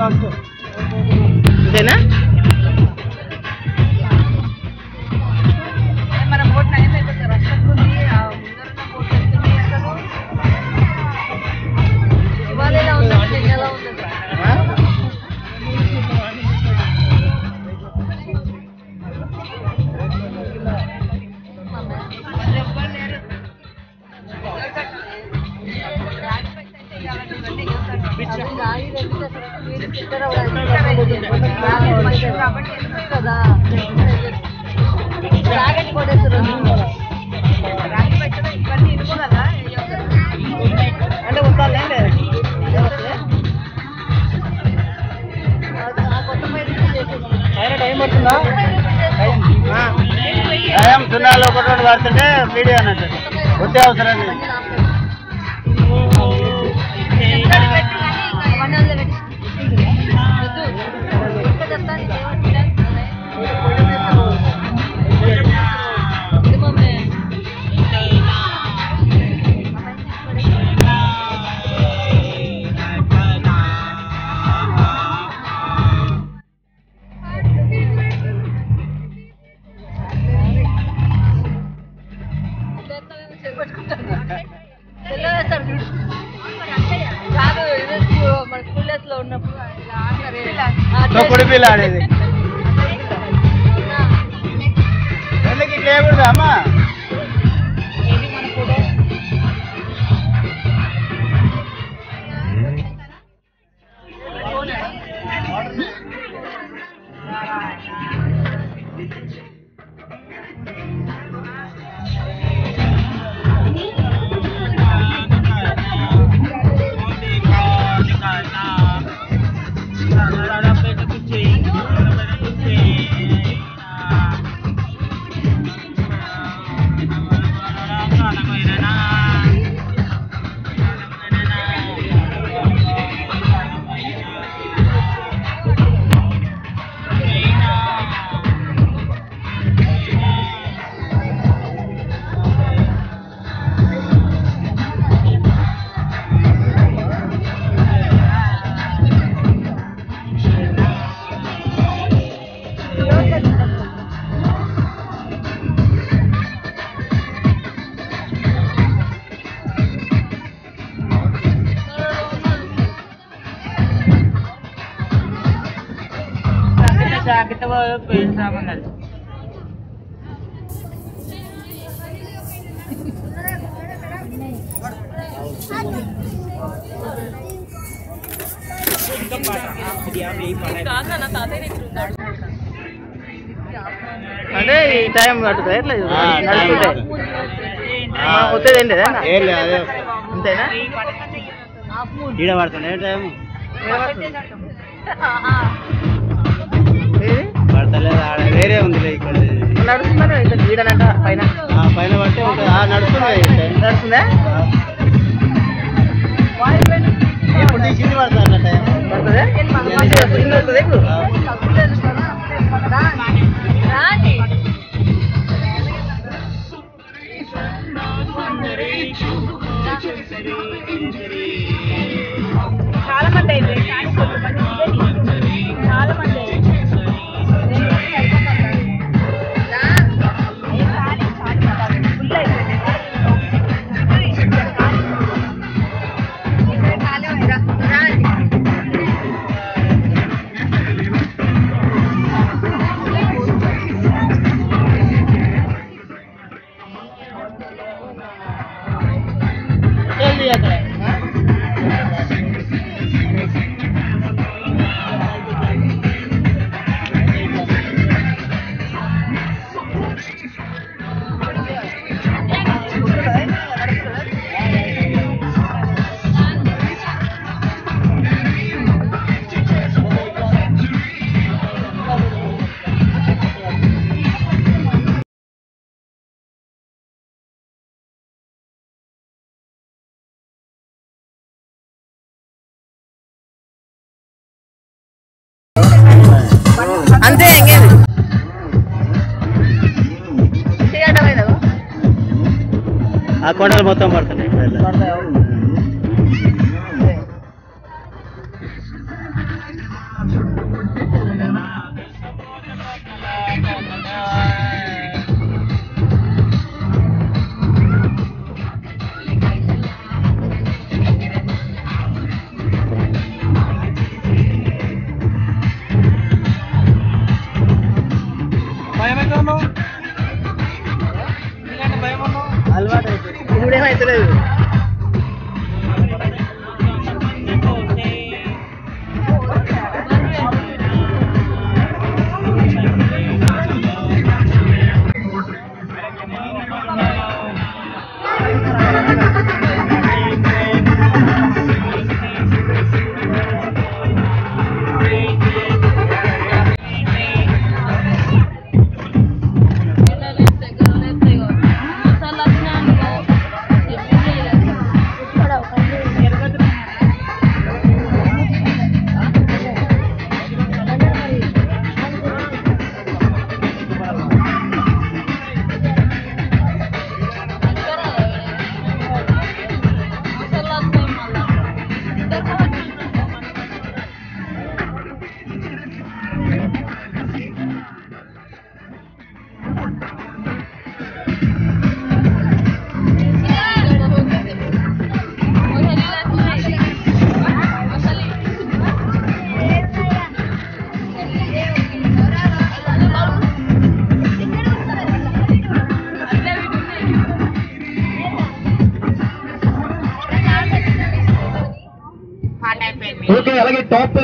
అంతేనా మన బోట్ నయం అయిపోతుంది రష్ వస్తుంది ఆ ముందరున్న బోట్ వెళ్తుంది అసలు ఇవాళ ఎలా ఉంది ఎలా ఉంది కాబట్టి ఎందుకు కదా రాగడి కొడేస్తారు రాగి పెట్టడం ఇవన్నీ ఇనుము కదా అంటే ఉంటారులేండి కొత్త పైరు అయినా టైం పడుతుందా ఆ. టైం సున్నాలు ఒకటి రెండు పడుతుంటే వీడియో అన్నట్టు వచ్చే అవసరం లేదు కాదు ఇది స్కూ- మన స్కూల్ డేస్ లో ఉన్నప్పుడు ఇలా ఆడతారు. ఆ, పొడి పిల్ల ఆడేది ఎందుకు ఇట్లా వేయకూడదా అమ్మా అంటే ఈ టైం పడుతుంది ఎట్లా ఆ, నడుస్తుంటే టైం. మనం వచ్చేది ఏంటి అదేనా? ఏం లేదు అదే అంతేనా ఈడ పడుతుంది ఏ టైం ఏది? పడతలేదు ఆడ వేరే ఉంది ఇక్కడ నడుస్తున్నారు ఇక్కడ వీడనంట పైన ఆ పైన పడితే ఉంటుంది ఆ నడుస్తుంది ఈ టైం. నడుస్తుందా ఎప్పుడు తీసింది పడుతుంది అట్లా టైం పడుతుందా మంచిగా స్ప్రింగ్ వస్తుంది ఇప్పుడు రాండి చాలా మంది అయితే కానీ కొంతమంది ఇదే తీసుకుంటారు. చాలా మంది అయితే. రా. ఏం రాని, చాలు కదా. ఫుల్ అయిపోయింది. ఇక్కడ ఖాళీ ఉంది. రా. రాండి. జల్దీ అక్కడ అంతే ఇంకేది చేయటమైనదా ఆ కొండలు మొత్తం పడుతున్నాయి పడతాయా?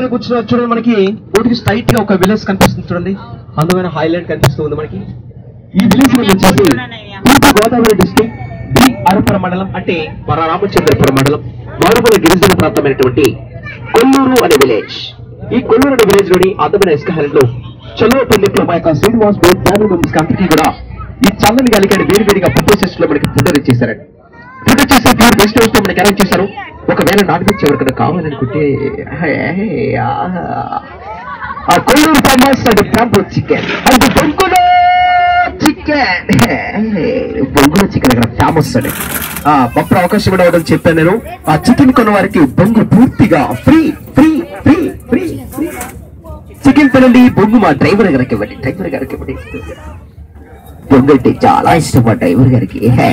కూర్చున్న చూడండి మనకి బోటికి స్ట్రైట్ గా ఒక విలేజ్ కనిపిస్తుంది చూడండి అందమైన హైలైట్ కనిపిస్తుంది మనకి ఈ విలేజ్ లో వచ్చేసి తూర్పు గోదావరి డిస్ట్రిక్ట్ బి అరపుర మండలం అంటే మన రామచంద్రపురం మండలం మారుమూల గిరిజన ప్రాంతమైనటువంటి కొల్లూరు అనే విలేజ్ ఈ కొల్లూరు అనే విలేజ్ లోని అందమైన ఇసుక హైలైట్ చల్లవపల్లిలో మా యొక్క Srinivas board family members company కూడా ఈ చల్లని గాలికి వేడి వేడిగా ప్రొఫెసర్స్ లో మనకి ఫుడ్ ఇచ్చేసారండి ఫుడ్ వచ్చేసి ప్యూర్ వెజిటేబుల్స్ తో మనకి అరేంజ్ చేశారు ఒకవేళ నాన్ వెజ్ ఎవరికైనా కావాలనుకుంటే హే, ఆహా. ఆ కొల్లూరు ఫేమస్ అది క్యాంపు చికెన్ అది బొంగులో చికెన్ బొంగులో చికెన్ ఇక్కడ ఫేమస్ అండి ఆ పప్పు అవకాశం కూడా అవడం చెప్పాను నేను ఆ చికెన్ కొన్న వారికి బొంగు పూర్తిగా free free free free free chicken తినండి బొంగు మా డ్రైవర్ గారికి ఇవ్వండి డ్రైవర్ గారికి ఇవ్వండి బొంగు అంటే చాలా ఇష్టం మా డ్రైవర్ గారికి హే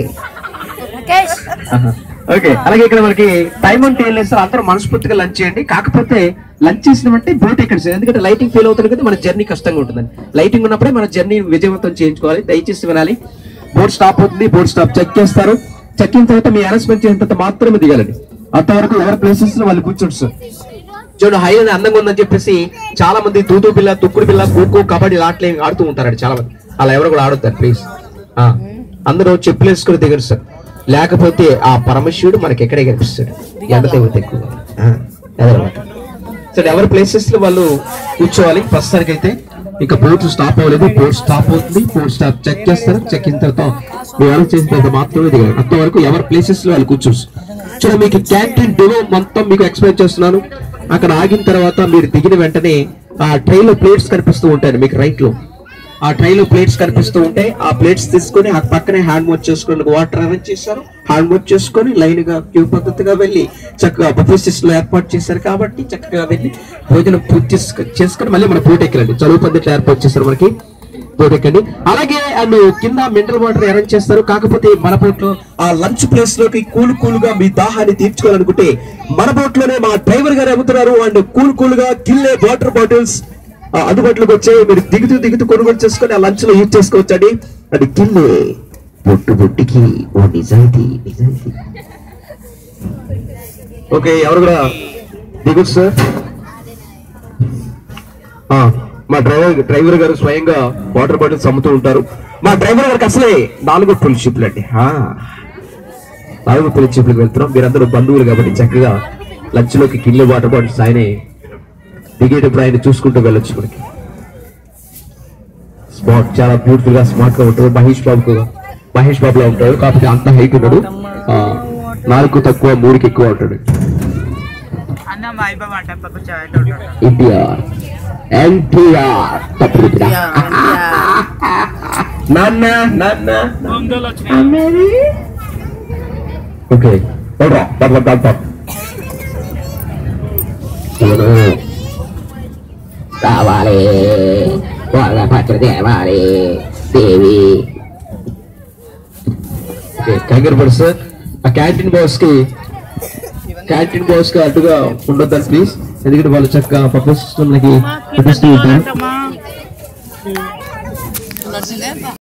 ఆహా. ఓకే అలాగే ఇక్కడ మనకి టైం అంటే ఏం లేదు సార్ అందరూ మనస్ఫూర్తిగా లంచ్ చేయండి కాకపోతే లంచ్ చేసినామంటే బోట్ ఎక్కడ సార్ ఎందుకంటే లైటింగ్ ఫెయిల్ అవుతుంది కదా మన జర్నీ కష్టంగా ఉంటుందండి లైటింగ్ ఉన్నప్పుడే మన జర్నీ విజయవంతం చేయించుకోవాలి దయచేసి వినాలి బోట్ స్టాప్ అవుతుంది బోట్ స్టాప్ చెక్ చేస్తారు చెక్ అయిన తర్వాత మీ అనౌన్స్మెంట్ చేసిన తర్వాత మాత్రమే దిగాలండి అంతవరకు ఎవరి ప్లేసెస్ లో వాళ్ళు కూర్చోండి సార్ చూడండి హై అని అందంగా ఉందని చెప్పేసి చాలా మంది తూతూ బిల్ల తుక్కుడు బిల్ల ఖోఖో కబడ్డీ ఆటలు ఏమి ఆడుతూ ఉంటారండి చాలా మంది అలా ఎవరు కూడా ఆడొద్దారు ప్లీజ్ అందరూ చెప్పులు వేసుకుని దిగరు సార్ లేకపోతే ఆ పరమశివుడు మనకి ఎక్కడే కనిపిస్తాడు ఎండ తీవ్రత ఎక్కువ ఆ, అదనమాట సరే ఎవరి ప్లేసెస్ లో వాళ్ళు కూర్చోవాలి ప్రస్తుతానికి అయితే ఇక బోట్ స్టాప్ అవ్వలేదు బోట్ స్టాప్ అవుతుంది బోట్ స్టాప్ చెక్ చేస్తారు చెక్ అయిన తర్వాత మీరు ఎవరు చేసిన తర్వాత మాత్రమే దిగారు అంతవరకు ఎవరి ప్లేసెస్ లో వాళ్ళు కూర్చోవచ్చు చూడండి మీకు క్యాంటీన్ డెమో మొత్తం మీకు ఎక్స్ప్లెయిన్ చేస్తున్నాను అక్కడ ఆగిన తర్వాత మీరు దిగిన వెంటనే ఆ ట్రైలో ప్లేట్స్ కనిపిస్తూ ఉంటాయి మీకు రైట్ లో ఆ ట్రైలో ప్లేట్స్ కనిపిస్తూ ఉంటాయి ఆ ప్లేట్స్ తీసుకొని ఆ పక్కనే హ్యాండ్ వాష్ చేసుకొని వాటర్ అరేంజ్ చేశారు హ్యాండ్ వాష్ చేసుకొని లైన్ గా క్యూ పద్ధతిగా వెళ్ళి చక్కగా బఫెసిస్ లో ఏర్పాటు చేశారు కాబట్టి చక్కగా వెళ్ళి భోజనం పూర్తి చేసుకొని- చేసుకొని మళ్ళీ మన బోట్ ఎక్కలండి చదువు పద్ధతిలో ఏర్పాటు చేశారు మనకి బోట్ ఎక్కండి అలాగే వాళ్ళు కింద మినరల్ వాటర్ అరేంజ్ చేస్తారు కాకపోతే మన బోట్ లో ఆ లంచ్ ప్లేస్ లోకి కూల్ కూల్ గా మీ దాహాన్ని తీర్చుకోవాలనుకుంటే మన బోట్ లోనే మా డ్రైవర్ గారు అమ్ముతున్నారు అండ్ కూల్ కూల్ గా కిల్లే వాటర్ బాటిల్స్ ఆ, అందుబాటులోకి వచ్చాయి మీరు దిగుతూ దిగుతూ కొనుగోలు చేసుకొని ఆ లంచ్ లో యూజ్ చేసుకోవచ్చండి అది కిల్లే బొట్టు బొట్టికి ఓ నిజాయితీ నిజాయితీ ఓకే ఎవరు కూడా దిగుతు సార్ ఆ, మా డ్రైవర్ డ్రైవర్ గారు స్వయంగా వాటర్ బాటిల్స్ అమ్ముతూ ఉంటారు మా డ్రైవర్ గారికి అసలే నాలుగో పులి షిప్లు అండి ఆ, నాలుగో పులి షిప్లకు వెళ్తున్నాం మీరందరూ బంధువులు కాబట్టి చక్కగా లంచ్ లోకి కిల్లే వాటర్ బాటిల్స్ ఆయనే దిగేటప్పుడు ఆయన చూసుకుంటూ వెళ్ళొచ్చు మనకి స్పాట్ చాలా బ్యూటిఫుల్ గా స్మార్ట్ గా ఉంటుంది మహేష్ బాబు మహేష్ బాబు లా ఉంటాడు కాకపోతే అంత హైట్ ఉన్నాడు ఆ, నాలుగు తక్కువ మూడుకి ఎక్కువ ఉంటాడు అన్న మా అయిపోయి మాట పక్క చాయ్ ఎన్టీఆర్ ఎన్టీఆర్ తప్పుడు నాన్న నాన్న ఓకే రా పర్లేదు డాక్టర్ కావాలి వాళ్ళ పత్ర తేవాలి దేవి కంగారు పడు సార్ ఆ క్యాంటీన్ బాస్ కి క్యాంటీన్ బాస్ కి అడ్డుగా ఉండొద్దని ప్లీజ్ ఎందుకంటే వాళ్ళు చక్కగా పర్పస్ మనకి పట్టిస్తూ ఉంటారు